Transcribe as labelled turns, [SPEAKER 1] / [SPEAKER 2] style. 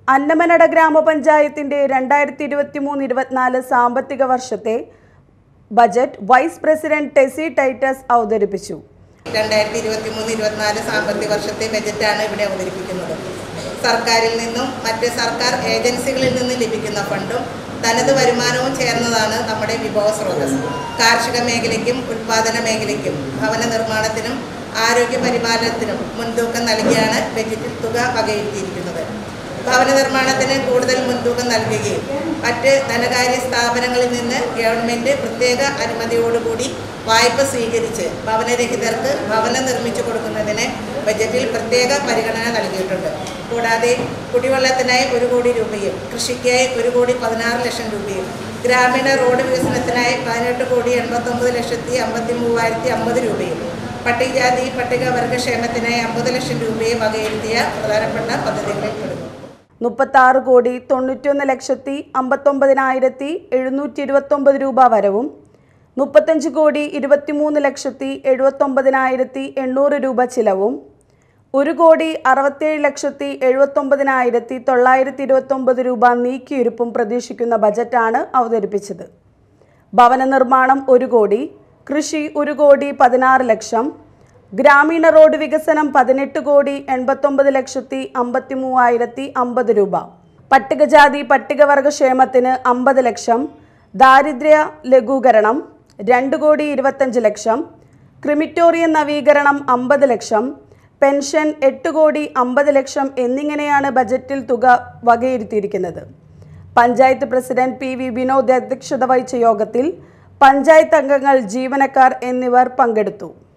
[SPEAKER 1] അന്നമനട ഗ്രാമപഞ്ചായത്തിന്റെ രണ്ടായിരത്തി ഇരുപത്തി മൂന്ന് ഇരുപത്തിനാല് സാമ്പത്തിക വർഷത്തെ budget vice president Tessy Titus അവതരിപ്പിച്ചു
[SPEAKER 2] രണ്ടായിരത്തി ഇരുപത്തി മൂന്ന് ഇരുപത്തിനാല് സാമ്പത്തിക വർഷത്തെ ബജറ്റാണ് ഇവിടെ അവതരിപ്പിക്കുന്നത് സർക്കാരിൽ നിന്നും മറ്റ് സർക്കാർ ഏജൻസികളിൽ നിന്നും ലഭിക്കുന്ന ഫണ്ടും തനത് വരുമാനവും ചേർന്നതാണ് നമ്മുടെ വിഭവ സ്രോതസ് കാർഷിക മേഖലയ്ക്കും ഉൽപ്പാദന മേഖലയ്ക്കും ഭവന നിർമ്മാണത്തിനും ആരോഗ്യ പരിപാലനത്തിനും മുൻതൂക്കം നൽകിയാണ് ബജറ്റിൽ തുക വകയിരുത്തിയിരിക്കുന്നത് ഭവന നിർമ്മാണത്തിന് കൂടുതൽ മുൻതൂക്കം നൽകുകയും മറ്റ് ധനകാര്യ സ്ഥാപനങ്ങളിൽ നിന്ന് ഗവൺമെൻറ് പ്രത്യേക അനുമതിയോടുകൂടി വായ്പ സ്വീകരിച്ച് ഭവനരഹിതർക്ക് ഭവനം നിർമ്മിച്ചു കൊടുക്കുന്നതിന് ബജറ്റിൽ പ്രത്യേക പരിഗണന നൽകിയിട്ടുണ്ട് കൂടാതെ കുടിവെള്ളത്തിനായി ഒരു കോടി രൂപയും കൃഷിക്കായി ഒരു കോടി പതിനാറ് ലക്ഷം രൂപയും ഗ്രാമീണ റോഡ് വികസനത്തിനായി പതിനെട്ട് കോടി എൺപത്തൊമ്പത് ലക്ഷത്തി അമ്പത്തി മൂവായിരത്തി അമ്പത് രൂപയും പട്ടികജാതി പട്ടികവർഗ ക്ഷേമത്തിനായി അമ്പത് ലക്ഷം രൂപയും വകയിരുത്തിയ പ്രധാനപ്പെട്ട പദ്ധതികളിൽ പെടുന്നു
[SPEAKER 1] മുപ്പത്തി ആറ് കോടി തൊണ്ണൂറ്റൊന്ന് ലക്ഷത്തി അമ്പത്തൊമ്പതിനായിരത്തി എഴുന്നൂറ്റി ഇരുപത്തൊമ്പത് രൂപ വരവും മുപ്പത്തഞ്ച് കോടി ഇരുപത്തിമൂന്ന് ലക്ഷത്തി എഴുപത്തൊമ്പതിനായിരത്തി എണ്ണൂറ് രൂപ ചിലവും ഒരു കോടി അറുപത്തേഴ് ലക്ഷത്തി എഴുപത്തൊമ്പതിനായിരത്തി തൊള്ളായിരത്തി ഇരുപത്തൊമ്പത് രൂപ നീക്കിയിരുപ്പും പ്രതീക്ഷിക്കുന്ന ബജറ്റാണ് അവതരിപ്പിച്ചത് ഭവന നിർമ്മാണം ഒരു കോടി കൃഷി ഒരു കോടി പതിനാറ് ലക്ഷം ഗ്രാമീണ റോഡ് വികസനം പതിനെട്ട് കോടി എൺപത്തൊമ്പത് ലക്ഷത്തി അമ്പത്തി മൂവായിരത്തി അമ്പത് രൂപ പട്ടികജാതി പട്ടികവർഗ ക്ഷേമത്തിന് അമ്പത് ലക്ഷം ദാരിദ്ര്യ ലഘൂകരണം രണ്ട് കോടി ഇരുപത്തഞ്ച് ലക്ഷം ക്രിമിറ്റോറിയം നവീകരണം അമ്പത് ലക്ഷം പെൻഷൻ എട്ട് കോടി അമ്പത് ലക്ഷം എന്നിങ്ങനെയാണ് ബജറ്റിൽ തുക വകയിരുത്തിയിരിക്കുന്നത് panchayat president P V Vinod അധ്യക്ഷത വഹിച്ച യോഗത്തിൽ പഞ്ചായത്ത് അംഗങ്ങൾ ജീവനക്കാർ എന്നിവർ പങ്കെടുത്തു